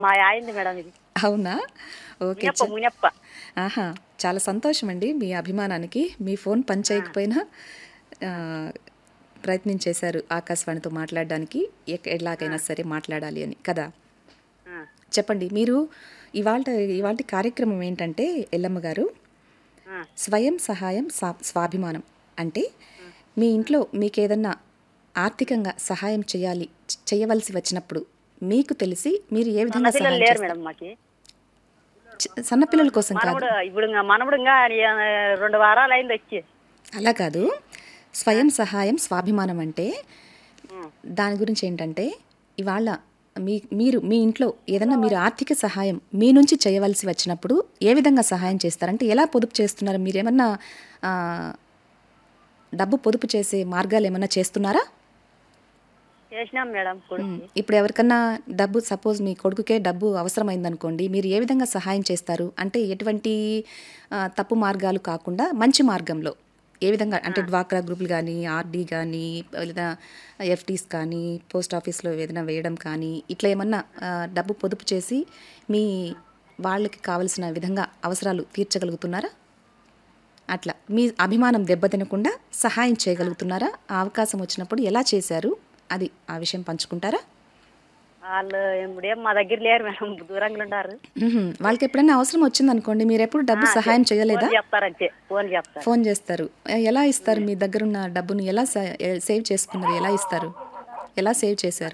మా అయింది మేడం ఇది అవునా ఓకే మునియప్ప మునియప్ప ఆహా చాలా సంతోషం అండి మీ అభిమానానికి మీ ఫోన్ పని చేయకపోయినా ఆ, ప్రయత్నం చేశారు ఆకాశవాణితో మాట్లాడడానికి ఎక్- ఎలాగైనా సరే మాట్లాడాలి అని కదా ఆ, చెప్పండి మీరు ఇవాళ ఇవాళ కార్యక్రమం ఏంటంటే ఎల్లమ్మ గారు ఆ, స్వయం సహాయం స్వా- స్వాభిమానం అంటే మీ ఇంట్లో మీకు ఏదన్నా ఆర్థికంగా సహాయం చేయాలి చ- చేయవలసి వచ్చినప్పుడు మీకు తెలిసి మీరు ఏ విధంగా పిల్లలు సహాయం లేరు చేస్తారు మేడం మాకి చ- సన్నపిల్లల కోసం కాదు మనవడు ఇప్పుడు ఇంకా మనవడు ఇంకా ఆ, రెండు వారాలు అయింది వచ్చి అలా కాదు స్వయం సహాయం స్వాభిమానం అంటే ఉం. దాని గురించి ఏంటంటే ఇవాళ మీ మీరు మీ ఇంట్లో ఏదన్నా మీరు ఆర్థిక సహాయం మీ నుంచి చేయవలసి వచ్చినప్పుడు ఏ విధంగా సహాయం చేస్తారంటే ఎలా పొదుపు చేస్తున్నారు మీరు ఏమన్నా ఆ, డబ్బు పొదుపు చేసే మార్గాలు ఏమన్నా చేస్తున్నారా చేసినాం మేడం కొడుకు ఉం. ఇప్పుడు ఎవరికన్నా డబ్బు సపోజ్ మీ కొడుకుకే డబ్బు అవసరమైందనుకోండి మీరు ఏ విధంగా సహాయం చేస్తారు అంటే ఎటువంటి ఆ, తప్పు మార్గాలు కాకుండా మంచి మార్గంలో ఏ విధంగా అంటే డ్వాక్రా గ్రూపులు కానీ ఆర్డీ కానీ లేదా ఎఫ్టీస్ కానీ పోస్ట్ ఆఫీస్లో ఏదైనా వేయడం కానీ ఇట్లా ఏమన్నా ఆ, డబ్బు పొదుపు చేసి మీ వాళ్ళకి కావలసిన విధంగా అవసరాలు తీర్చగలుగుతున్నారా అట్లా మీ అభిమానం దెబ్బతినకుండా సహాయం చేయగలుగుతున్నారా ఆ అవకాశం వచ్చినప్పుడు ఎలా చేశారు అది ఆ విషయం పంచుకుంటారా వాళ్ళు ఇప్పుడేం మా దగ్గర లేరు మేడం దూరంగా ఉన్నారు మ్మ్హ్మ్. వాళ్ళకి ఎప్పుడైనా అవసరం వచ్చింది అనుకోండి మీరు ఎప్పుడు డబ్బు సహాయం చేయలేదా ఫోన్ చెప్తారంతే ఫోన్ చెప్తారు ఫోన్ చేస్తారు ఎ- ఎలా ఇస్తారు మీ దగ్గర ఉన్న డబ్బుని ఎలా సే- ఎ- సేవ్ చేసుకున్నారు ఎలా ఇస్తారు ఎలా సేవ్ చేశారు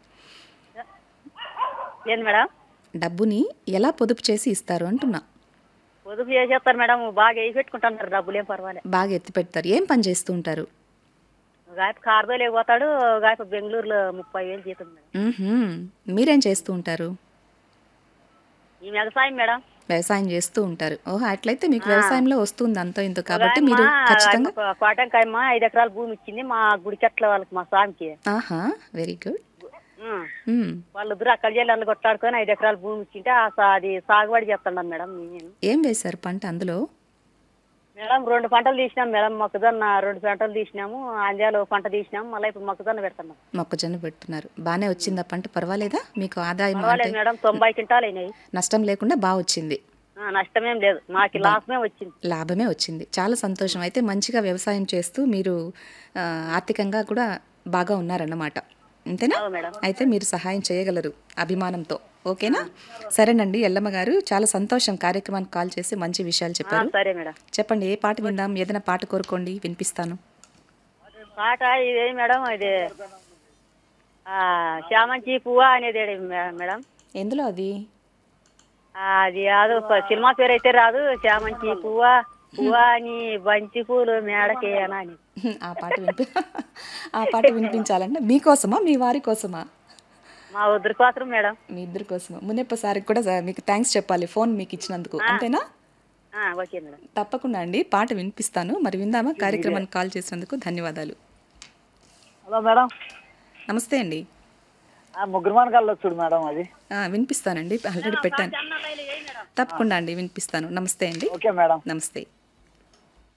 ఏంది మేడం డబ్బుని ఎలా పొదుపు చేసి ఇస్తారు అంటున్నా పొదుపు చేసేస్తారు మేడం బాగా వేసి పెట్టుకుంటున్నారు డబ్బులు ఏం పర్వాలేదు బాగా ఎత్తి పెడతారు ఏం పని చేస్తూ ఉంటారు గాయప కార్దో లేకపోతాడు గాయప బెంగళూరులో ముప్పై వేలు జీతం మేడం మ్మ్హ్మ్. మీరేం చేస్తూ ఉంటారు ఈ వ్యవసాయం మేడం వ్యవసాయం చేస్తూ ఉంటారు ఓహో అట్లయితే మీకు వ్యవసాయంలో వస్తుంది అంతో ఇంతో కాబట్టి మీరు ఆయమ్మ, ఖచ్చితంగా ఆయమ్మ కోటంకాయమ్మ ఐదు ఎకరాల భూమి ఇచ్చింది మా గుడి చెట్ల వాళ్ళకి మా స్వామికి ఆహా వెరీ గుడ్ ఉం. వాళ్ళిద్దరు అక్కడ చేయాలి అల్లు కొట్లాడుకొని ఐదు ఎకరాల భూమి ఇచ్చింటే ఆ సా- అది సాగుబడి చేస్తున్నాం మేడం నేను ఏం వేశారు పంట అందులో మేడం రెండు పంటలు తీసినాం మేడం మొక్కజొన్న రెండు పంటలు తీసినాము అంజాలు పంట తీసినాము మళ్ళీ ఇప్పుడు మొక్కజొన్న పెడుతున్నాం మొక్కజొన్న పెడుతున్నారు బాగానే వచ్చిందా పంట పర్వాలేదా మీకు ఆదాయం అంటే పర్వాలేదు మేడం తొంభై క్వింటాలు అయినాయి నష్టం లేకుండా బాగా వచ్చింది ఆ, నష్టమేం లేదు మాకు లాభమే వచ్చింది లాభమే వచ్చింది చాలా సంతోషం అయితే మంచిగా వ్యవసాయం చేస్తూ మీరు ఆ, ఆర్థికంగా కూడా బాగా ఉన్నారన్నమాట అంతేనా అవును మేడం అయితే మీరు సహాయం చేయగలరు అభిమానంతో ఓకేనా సరేనండి ఎల్లమ్మ గారు చాలా సంతోషం కార్యక్రమానికి కాల్ చేసి మంచి విషయాలు ఆ, చెప్పారు సరే మేడం చెప్పండి ఏ పాట విందాం ఏదైనా పాట కోరుకోండి వినిపిస్తాను పాట ఇదే మేడం ఇది ఆ, చామంతి పువ్వా అనేది ఏడి మే- మేడం ఎందులో అది ఆ, అది కాదు ప- సినిమా పేరు అయితే రాదు చామంతి పువ్వా పువ్వా అని బంతి పూలు మేడకే అని ఆ పాట వినిపి ఆ పాట వినిపించాలంటే మీకోసమా మీ వారి కోసమా మా ఉద్దరి కోసం మేడం మీ ఇద్దరి కోసమా మునెప్పసారికి కూడా స- మీకు థ్యాంక్స్ చెప్పాలి ఫోన్ మీకు ఇచ్చినందుకు అంతేనా ఆ, ఓకే మేడం తప్పకుండా అండి పాట వినిపిస్తాను మరి విందామా కార్యక్రమానికి కాల్ చేసినందుకు ధన్యవాదాలు హలో మేడం నమస్తే అండి ఆ ముగ్గురు మనకాళ్ళు చూడు మేడం అది ఆ, వినిపిస్తానండి ఆల్రెడీ పెట్టాను తప్పకుండా అండి వినిపిస్తాను నమస్తే అండి ఓకే మేడం నమస్తే